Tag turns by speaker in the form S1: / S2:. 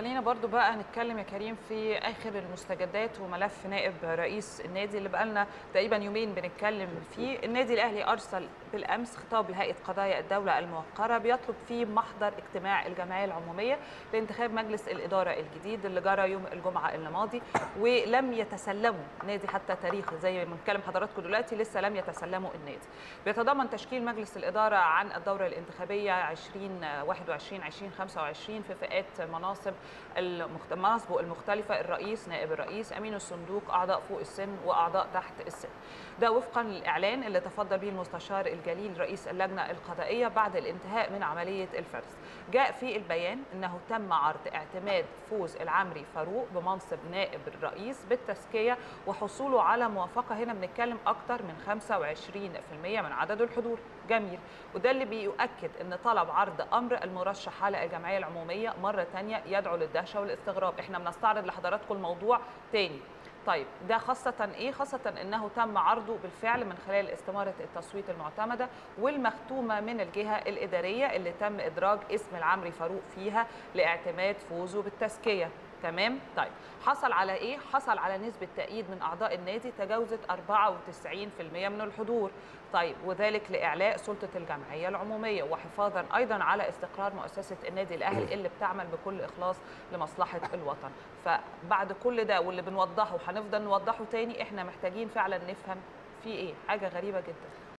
S1: خلينا برضو بقى نتكلم يا كريم في اخر المستجدات وملف نائب رئيس النادي اللي بقالنا تقريبا يومين بنتكلم فيه النادي الاهلي ارسل بالامس خطاب لهيئه قضايا الدوله الموقره بيطلب فيه محضر اجتماع الجمعيه العموميه لانتخاب مجلس الاداره الجديد اللي جرى يوم الجمعه الماضي ولم يتسلموا نادي حتى تاريخ زي ما بنتكلم حضراتكم دلوقتي لسه لم يتسلموا النادي بيتضمن تشكيل مجلس الاداره عن الدوره الانتخابيه 2021 2025 في فئات مناصب المخت... مناصبه المختلفه الرئيس نائب الرئيس امين الصندوق اعضاء فوق السن واعضاء تحت السن ده وفقا للاعلان اللي تفضل به المستشار الجليل رئيس اللجنه القضائيه بعد الانتهاء من عمليه الفرز جاء في البيان انه تم عرض اعتماد فوز العمري فاروق بمنصب نائب الرئيس بالتزكيه وحصوله على موافقه هنا بنتكلم اكتر من 25% من عدد الحضور جميل وده اللي بيؤكد ان طلب عرض امر المرشح على الجمعيه العموميه مره ثانيه يدعو للدهشه والاستغراب احنا بنستعرض لحضراتكم الموضوع تاني طيب ده خاصة إيه؟ خاصة إنه تم عرضه بالفعل من خلال استمارة التصويت المعتمدة والمختومة من الجهة الإدارية اللي تم إدراج اسم العمري فاروق فيها لاعتماد فوزه بالتزكية تمام طيب حصل على ايه حصل على نسبه تأييد من اعضاء النادي تجاوزت 94% من الحضور طيب وذلك لاعلاء سلطه الجمعيه العموميه وحفاظا ايضا على استقرار مؤسسه النادي الاهلي اللي بتعمل بكل اخلاص لمصلحه الوطن فبعد كل ده واللي بنوضحه وهنفضل نوضحه تاني احنا محتاجين فعلا نفهم في ايه حاجه غريبه جدا